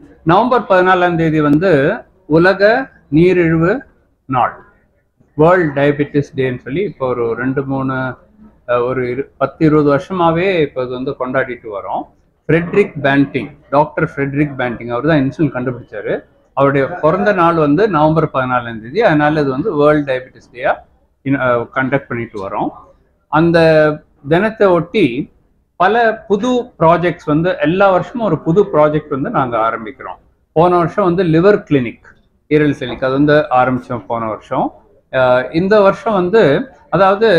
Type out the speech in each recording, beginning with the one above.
November பதினாலாம் தேதி வந்து உலக நீரிழிவு நாள் வேர்ல்ட் டயபெட்டிஸ் டேன்னு சொல்லி இப்போ ஒரு ரெண்டு மூணு அஹ், ஒரு இரு பத்து இருபது வருஷமாவே இப்போ இது வந்து கொண்டாடிட்டு வரோம் Frederick Banting doctor Frederick Banting அவர் தான் இன்சுலின் கண்டுபிடிச்சாரு அவருடைய பிறந்த நாள் வந்து நவம்பர் பதினாலாம் தேதி அதனால இது வந்து வேர்ல்ட் டயபெட்டிஸ் டேயா கண்டக்ட் பண்ணிட்டு வரோம் அந்த தினத்தை ஒட்டி பல புது ப்ராஜெக்ட்ஸ் வந்து எல்லா வருஷமும் ஒரு புது ப்ராஜெக்ட் வந்து நாங்கள் ஆரம்பிக்கிறோம் போன வருஷம் வந்து லிவர் கிளினிக் ஈரல் கிளினிக் அது வந்து ஆரம்பித்தோம் போன வருஷம் அஹ் இந்த வருஷம் வந்து அதாவது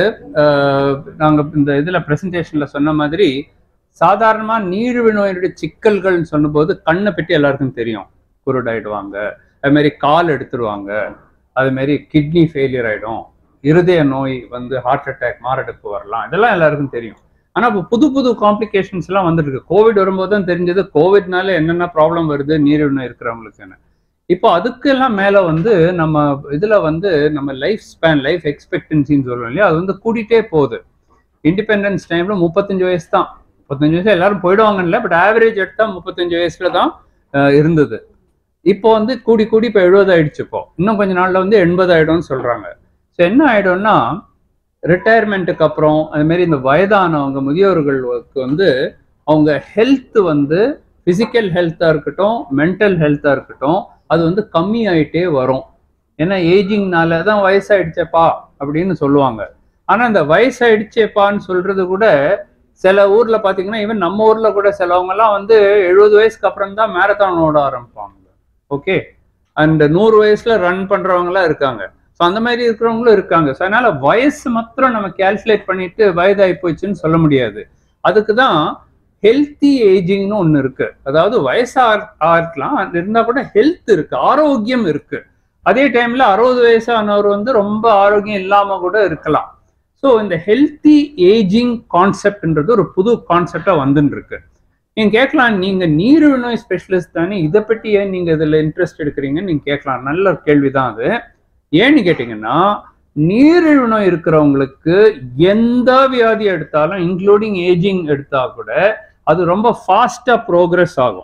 நாங்கள் இந்த இதில் ப்ரெசன்டேஷனில் சொன்ன மாதிரி சாதாரணமாக நீரிழிவு நோயினுடைய சிக்கல்கள்னு சொன்னபோது கண்ணை பற்றி எல்லாருக்கும் தெரியும் குருடாயிடுவாங்க அது மாதிரி கால் எடுத்துருவாங்க அது மாதிரி கிட்னி ஃபெயிலியர் ஆகிடும் இருதய நோய் வந்து ஹார்ட் அட்டாக் மாரடைப்பு வரலாம் இதெல்லாம் எல்லாருக்கும் தெரியும் ஆனா இப்போ புது புது காம்ப்ளிகேஷன்ஸ் எல்லாம் வந்துருக்கு கோவிட் வரும்போது தான் தெரிஞ்சது கோவிட்னால என்னென்ன ப்ராப்ளம் வருது நீரிழிவு நோய் இருக்கிறவங்களுக்குன்னு இப்போ அதுக்கெல்லாம் மேல வந்து நம்ம இதுல வந்து நம்ம லைஃப் ஸ்பேன் லைஃப் எக்ஸ்பெக்டன்சின்னு சொல்லுவோம் இல்லையா அது வந்து கூட்டிகிட்டே போகுது இண்டிபெண்டன்ஸ் டைம்ல முப்பத்தஞ்சு வயசு தான் முப்பத்தஞ்சு வயசு எல்லாரும் போயிடுவாங்கன்னு பட் ஆவரேஜ் எடுத்தா முப்பத்தஞ்சு வயசுல தான் அஹ், இருந்தது இப்போ வந்து கூடி கூடி இப்போ எழுபது ஆயிடுச்சு இப்போ இன்னும் கொஞ்ச நாள்ல வந்து எண்பது ஆயிடும்னு சொல்றாங்க ஸோ என்ன ஆயிடும்னா ரிட்டையர்மெண்ட்டுக்கு அப்புறம் அது மாதிரி இந்த வயதானவங்க முதியோர்களுக்கு வந்து அவங்க ஹெல்த் வந்து ஃபிசிக்கல் ஹெல்த்தாக இருக்கட்டும் மென்டல் ஹெல்த்தாக இருக்கட்டும் அது வந்து கம்மி ஆயிட்டே வரும் ஏன்னா ஏஜிங்னால தான் வயசாயிடுச்சேப்பா அப்படின்னு சொல்லுவாங்க ஆனா இந்த வயசாயிடுச்சேப்பான்னு சொல்றது கூட சில ஊர்ல பாத்தீங்கன்னா ஈவன் நம்ம ஊர்ல கூட சிலவங்க எல்லாம் வந்து எழுபது வயசுக்கு அப்புறம் தான் மேரத்தான் ஓட ஆரம்பிப்பாங்க ஓகே அண்ட் நூறு வயசுல ரன் பண்றவங்க எல்லாம் இருக்காங்க ஸோ அந்த மாதிரி இருக்கிறவங்களும் இருக்காங்க ஸோ அதனால வயசு மாத்திரம் நம்ம கால்குலேட் பண்ணிட்டு வயதாகி போச்சுன்னு சொல்ல முடியாது அதுக்கு தான் ஹெல்த்தி ஏஜிங்னு ஒன்று இருக்கு அதாவது வயசா இருக்கலாம் அது இருந்தா கூட ஹெல்த் இருக்கு ஆரோக்கியம் இருக்கு அதே டைம்ல அறுபது வயசானவர் வந்து ரொம்ப ஆரோக்கியம் இல்லாம கூட இருக்கலாம் ஸோ இந்த ஹெல்த்தி ஏஜிங் கான்செப்ட்ன்றது ஒரு புது கான்செப்டா வந்துன்னு இருக்கு நீங்க கேட்கலாம் நீங்க நீரிழிவு நோய் ஸ்பெஷலிஸ்ட் தானே இதை பற்றி ஏன் நீங்க இதுல இன்ட்ரெஸ்ட் எடுக்கிறீங்கன்னு நீங்க கேட்கலாம் நல்ல ஒரு கேள்விதான் அது ஏன்னு கேட்டீங்கன்னா நீரிழிவு நோய் இருக்கிறவங்களுக்கு எந்த வியாதி எடுத்தாலும் இன்க்ளூடிங் ஏஜிங் எடுத்தா கூட அது ரொம்ப ஃபாஸ்டா ப்ரோக்ரஸ் ஆகும்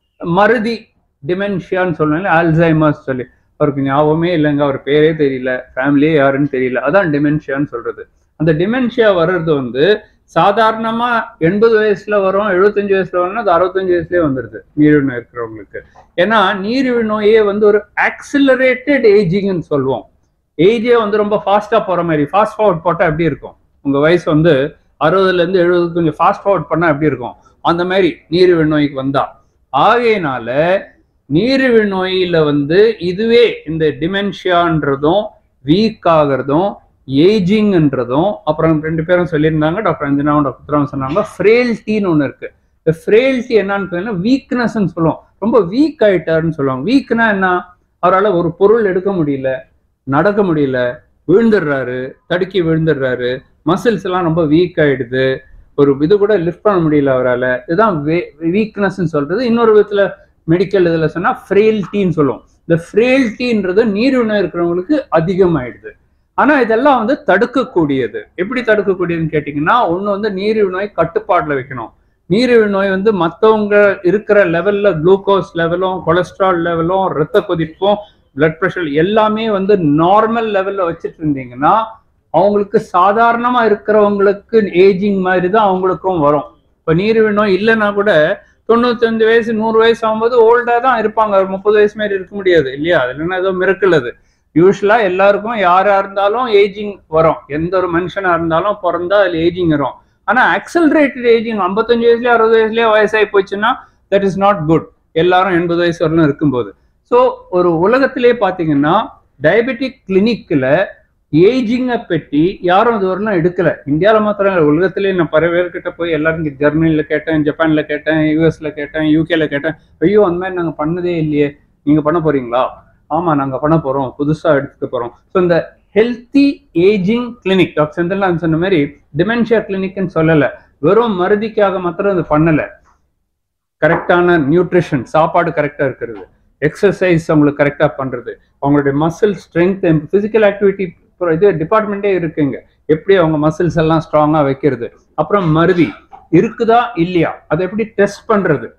மருதி டிமென்ஷியான்னு சொல்லல ஆல்சைமர்ஸ் சொல்லி அவருக்கு ஞாபகமே இல்லைங்க அவர் பேரே தெரியல ஃபேமிலியே யாருன்னு தெரியல அதான் டிமென்ஷியான்னு சொல்றது அந்த டிமென்ஷியா வர்றது வந்து சாதாரணமா எண்பது வயசுல வரும் எழுபத்தஞ்சு வயசுல வரும்னா அது அறுபத்தஞ்சு வயசுலயே வந்துருது நீரிழிவு நோய் இருக்கிறவங்களுக்கு ஏன்னா நீரிழிவு நோயே வந்து ஒரு ஆக்சிலரேட்டட் ஏஜிங்னு சொல்லுவோம் ஏஜே வந்து ரொம்ப ஃபாஸ்டா போற மாதிரி ஃபாஸ்ட் ஃபார்வர்ட் போட்டா எப்படி இருக்கும் உங்க வயசு வந்து அறுபதுல இருந்து எழுபது கொஞ்சம் ஃபாஸ்ட் ஃபார்வர்ட் பண்ணா எப்படி இருக்கும் அந்த மாதிரி நீரிழிவு நோய்க்கு வந்தா ஆகையினால நீரிழிவு நோயில வந்து இதுவே இந்த டிமென்ஷியான்றதும் வீக் ஆகிறதும் ஏஜிங்ன்றதும் அப்புறம் ரெண்டு பேரும் சொல்லியிருந்தாங்க டாக்டர் அஞ்சனாவும் டாக்டர் உத்தரவும் சொன்னாங்க ஃப்ரேல்ட்டின்னு ஒன்று இருக்கு இந்த ஃப்ரேல்ட்டி என்னன்னு பார்த்தீங்கன்னா வீக்னஸ்ன்னு சொல்லுவோம் ரொம்ப வீக் ஆயிட்டாருன்னு சொல்லுவாங்க வீக்னா என்ன அவரால் ஒரு பொருள் எடுக்க முடியல நடக்க முடியல விழுந்துடுறாரு தடுக்கி விழுந்துடுறாரு மசில்ஸ் எல்லாம் ரொம்ப வீக் ஆயிடுது ஒரு இது கூட லிஃப்ட் பண்ண முடியல அவரால் இதுதான் வீக்னஸ்ன்னு சொல்றது இன்னொரு விதத்துல மெடிக்கல் இதில் சொன்னா ஃப்ரேல்ட்டின்னு சொல்லுவோம் இந்த ஃப்ரேல்ட்டின்றது நீரிழிவு நோய் இருக்கிறவங்களுக்கு அதிகமாயிடுது ஆனா இதெல்லாம் வந்து தடுக்கக்கூடியது எப்படி தடுக்கக்கூடியதுன்னு கேட்டிங்கன்னா ஒண்ணு வந்து நீரிழிவு நோய் கட்டுப்பாட்டுல வைக்கணும் நீரிழிவு நோய் வந்து மற்றவங்க இருக்கிற லெவல்ல குளுக்கோஸ் லெவலும் கொலஸ்ட்ரால் லெவலும் ரத்த கொதிப்பும் பிளட் ப்ரெஷர் எல்லாமே வந்து நார்மல் லெவல்ல வச்சுட்டு இருந்தீங்கன்னா அவங்களுக்கு சாதாரணமா இருக்கிறவங்களுக்கு ஏஜிங் மாதிரி தான் அவங்களுக்கும் வரும் இப்போ நீரிழிவு நோய் இல்லைன்னா கூட தொண்ணூத்தஞ்சு வயசு நூறு வயசு ஆகும்போது ஓல்டா தான் இருப்பாங்க ஒரு முப்பது வயசு மாதிரி இருக்க முடியாது இல்லையா அது இல்லைன்னா ஏதோ மிரக்கல் அது யூஸ்வலா எல்லாருக்கும் யாரா இருந்தாலும் ஏஜிங் வரும் எந்த ஒரு மனுஷனா இருந்தாலும் பிறந்தா அதுல ஏஜிங் வரும் ஆனா ஆக்சலரேட்டட் ஏஜிங் ஐம்பத்தஞ்சு வயசுலயே அறுபது வயசுலயே வயசாகி போச்சுன்னா தட் இஸ் நாட் குட் எல்லாரும் எண்பது வயசு வரலும் இருக்கும்போது ஸோ ஒரு உலகத்திலே பார்த்தீங்கன்னா டயபெட்டிக் கிளினிக்ல ஏஜிங்கை பற்றி யாரும் இது வரலாம் எடுக்கல இந்தியாவில் மாத்திரம் இல்லை உலகத்திலே நான் பல பேர்கிட்ட போய் எல்லாரும் ஜெர்மனியில் கேட்டேன் ஜப்பான்ல கேட்டேன் யூஎஸ்ல கேட்டேன் யூகேல கேட்டேன் ஐயோ அந்த மாதிரி நாங்கள் பண்ணதே இல்லையே நீங்க பண்ண போறீங்களா ஆமா நாங்க பண்ண போறோம் புதுசா எடுத்துக்க போறோம் ஸோ இந்த healthy ageing clinic doctor Senthil சொன்ன மாதிரி டிமென்ஷியா கிளினிக்னு சொல்லல வெறும் மருதிக்காக மாத்திரம் இது பண்ணல கரெக்டான நியூட்ரிஷன் சாப்பாடு கரெக்டா இருக்கிறது எக்ஸசைஸ் அவங்களுக்கு கரெக்டா பண்றது அவங்களுடைய மசில் ஸ்ட்ரென்த் பிசிக்கல் ஆக்டிவிட்டி இது டிபார்ட்மெண்ட்டே இருக்குங்க எப்படி அவங்க மசில்ஸ் எல்லாம் ஸ்ட்ராங்கா வைக்கிறது அப்புறம் மருதி இருக்குதா இல்லையா அதை எப்படி டெஸ்ட் பண்றது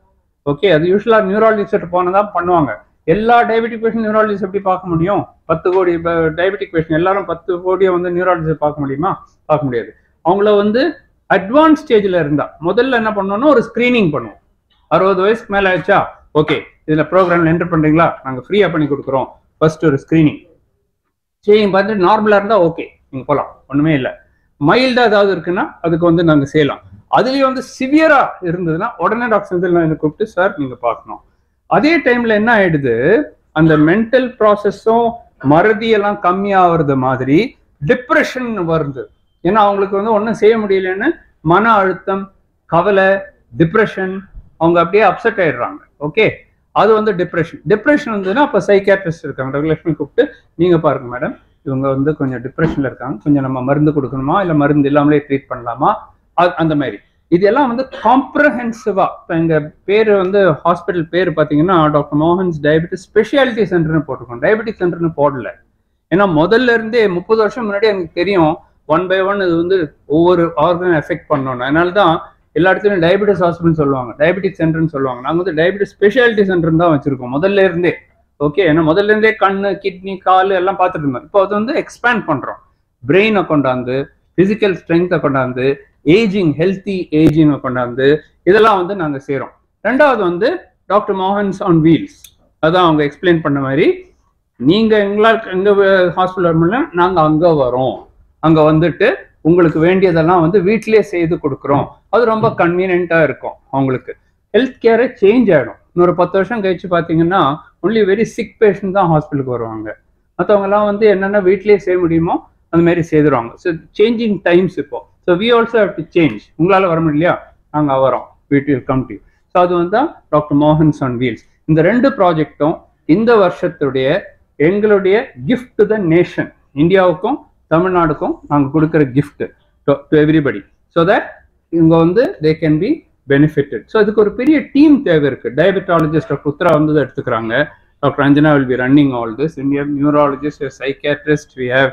ஓகே அது யூஸ்வலா நியூராலஜிஸ்ட் போனதான் பண்ணுவாங்க எல்லா டயபெட்டிக் பேஷண்ட் நியூராலஜிஸ்ட் எப்படி பார்க்க முடியும் பத்து கோடி டயபெட்டிக் பேஷண்ட் எல்லாரும் பத்து கோடியை வந்து நியூராலஜிஸ்ட் பார்க்க முடியுமா பார்க்க முடியாது அவங்கள வந்து அட்வான்ஸ் ஸ்டேஜ்ல இருந்தா முதல்ல என்ன பண்ணணும்னா ஒரு ஸ்கிரீனிங் பண்ணுவோம் அறுபது வயசுக்கு மேல ஆயிடுச்சா ஓகே இதுல ப்ரோக்ராம்ல என்டர் பண்றீங்களா நாங்க ஃப்ரீயா பண்ணி கொடுக்குறோம் ஃபர்ஸ்ட் ஒரு ஸ்கிரீனிங் ஸ்கிரீனிங் பார்த்துட்டு நார்மலா இருந்தா ஓகே நீங்க போலாம் ஒண்ணுமே இல்லை மைல்டா ஏதாவது இருக்குன்னா அதுக்கு வந்து நாங்க செய்யலாம் அதுலயும் வந்து சிவியரா இருந்ததுன்னா உடனே டாக்டர் செந்தில் என்ன கூப்பிட்டு சார் நீங்க பார்க்கணும் அதே டைம்ல என்ன ஆயிடுது அந்த மென்டல் ப்ராசஸும் மறதி எல்லாம் கம்மியாகிறது மாதிரி டிப்ரெஷன் வருது ஏன்னா அவங்களுக்கு வந்து ஒன்றும் செய்ய முடியலன்னு மன அழுத்தம் கவலை டிப்ரெஷன் அவங்க அப்படியே அப்செட் ஆயிடுறாங்க ஓகே அது வந்து டிப்ரெஷன் டிப்ரெஷன் வந்ததுன்னா அப்போ சைக்காட்ரிஸ்ட் இருக்காங்க ரகுலட்சுமி கூப்பிட்டு நீங்க பாருங்க மேடம் இவங்க வந்து கொஞ்சம் டிப்ரெஷன்ல இருக்காங்க கொஞ்சம் நம்ம மருந்து கொடுக்கணுமா இல்லை மருந்து இல்லாமலே ட்ரீட் பண்ணலாமா அது- அந்த மாதிரி இதெல்லாம் வந்து காம்ப்ரஹென்சிவா இப்போ எங்க பேர் வந்து ஹாஸ்பிட்டல் பேர் பார்த்தீங்கன்னா டாக்டர் மோகன்ஸ் டயபெட்டிஸ் ஸ்பெஷாலிட்டி சென்டர்னு போட்டிருக்கோம் டயபெட்டிக் சென்டர்னு போடல ஏன்னா முதல்ல இருந்தே முப்பது வருஷம் முன்னாடி எனக்கு தெரியும் ஒன் பை ஒன் இது வந்து ஒவ்வொரு ஆர்கன் எஃபெக்ட் பண்ணணும் அதனால தான் எல்லா இடத்துலையும் டயபெட்டிஸ் ஹாஸ்பிட்டல் சொல்லுவாங்க டயபெட்டிக் சென்டர்னு சொல்லுவாங்க நாங்கள் வந்து டயபெட்டிஸ் ஸ்பெஷாலிட்டி சென்டர் தான் வச்சிருக்கோம் முதல்ல இருந்தே ஓகே ஏன்னா முதல்ல இருந்தே கண்ணு கிட்னி கால் எல்லாம் பார்த்துட்டு இருந்தோம் இப்போ அது வந்து எக்ஸ்பேண்ட் பண்றோம் பிரெயினை கொண்டாந்து பிசிக்கல் ஸ்ட்ரென்த்தை கொண்டாந்து ஏஜிங் ஹெல்த்தி ஏஜிங்கை கொண்டாந்து இதெல்லாம் வந்து நாங்கள் செய்கிறோம் ரெண்டாவது வந்து டாக்டர் மோகன்ஸ் ஆன் வீல்ஸ் அதான் அவங்க எக்ஸ்பிளைன் பண்ண மாதிரி நீங்க எங்களால் எங்க ஹாஸ்பிட்டல் வரணும்னா நாங்க அங்க வரோம் அங்க வந்துட்டு உங்களுக்கு வேண்டியதெல்லாம் வந்து வீட்டிலேயே செய்து கொடுக்குறோம் அது ரொம்ப கன்வீனியன்ட்டா இருக்கும் அவங்களுக்கு ஹெல்த் கேரே சேஞ்ச் ஆயிடும் இன்னொரு பத்து வருஷம் கழிச்சு பாத்தீங்கன்னா ஒன்லி வெரி சிக் பேஷண்ட் தான் ஹாஸ்பிட்டலுக்கு வருவாங்க மற்றவங்க எல்லாம் வந்து என்னென்ன வீட்டிலேயே செய்ய முடியுமோ அந்த மாதிரி செய்துருவாங்க ஸோ சேஞ்சிங் டைம்ஸ் இப்போ so we also have to change உங்களால வர முடியலையா நாங்கள் வரோம் வீட் வில் கம் டு ஸோ அது வந்து டாக்டர் மோகன்ஸ் ஆன் வீல்ஸ் இந்த ரெண்டு ப்ராஜெக்டும் இந்த வருஷத்துடைய எங்களுடைய கிஃப்ட் டு த நேஷன் இந்தியாவுக்கும் தமிழ்நாடுக்கும் நாங்கள் கொடுக்குற gift to everybody so that இவங்க வந்து they can be benefitted so இதுக்கு ஒரு பெரிய டீம் தேவை இருக்கு டயபெட்டாலஜிஸ்ட் டாக்டர் உத்ரா வந்து இதை எடுத்துக்கிறாங்க doctor Anjana will be running all this India neurologist psychiatrist we have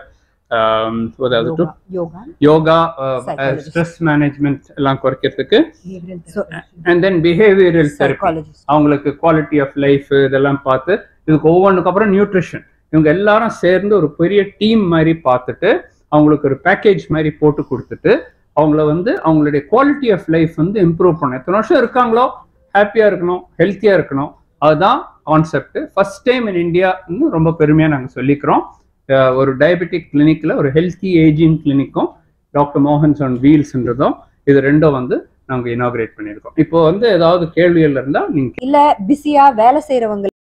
அதாவது yoga, yoga, yoga Psychologist. Stress management எல்லாம் குறைக்கிறதுக்கு so, and then behavioural therapy psychologist. அவங்களுக்கு குவாலிட்டி ஆஃப் லைஃப் இதெல்லாம் பார்த்து இதுக்கு ஒவ்வொன்றுக்கு அப்புறம் நியூட்ரிஷன் இவங்க எல்லாரும் சேர்ந்து ஒரு பெரிய டீம் மாதிரி பார்த்துட்டு அவங்களுக்கு ஒரு பேக்கேஜ் மாதிரி போட்டு கொடுத்துட்டு அவங்கள வந்து அவங்களுடைய குவாலிட்டி ஆஃப் லைஃப் வந்து இம்ப்ரூவ் பண்ணணும் எத்தனை வருஷம் இருக்காங்களோ ஹாப்பியா இருக்கணும் ஹெல்த்தியா இருக்கணும் அதுதான் concept first time in India ரொம்ப பெருமையா நாங்க சொல்லிக்கிறோம் அஹ் ஒரு டயபெட்டிக் கிளினிக்ல ஒரு ஹெல்த்தி ஏஜிங் கிளினிக்கும் டாக்டர் மோகன்ஸ் ஆன் வீல்ஸ்ன்றதும் இது ரெண்டும் வந்து நாங்க இனாகிரேட் பண்ணியிருக்கோம் இப்போ வந்து ஏதாவது கேள்விகள் இருந்தா நீங்க இல்ல பிஸியா வேலை செய்யறவங்க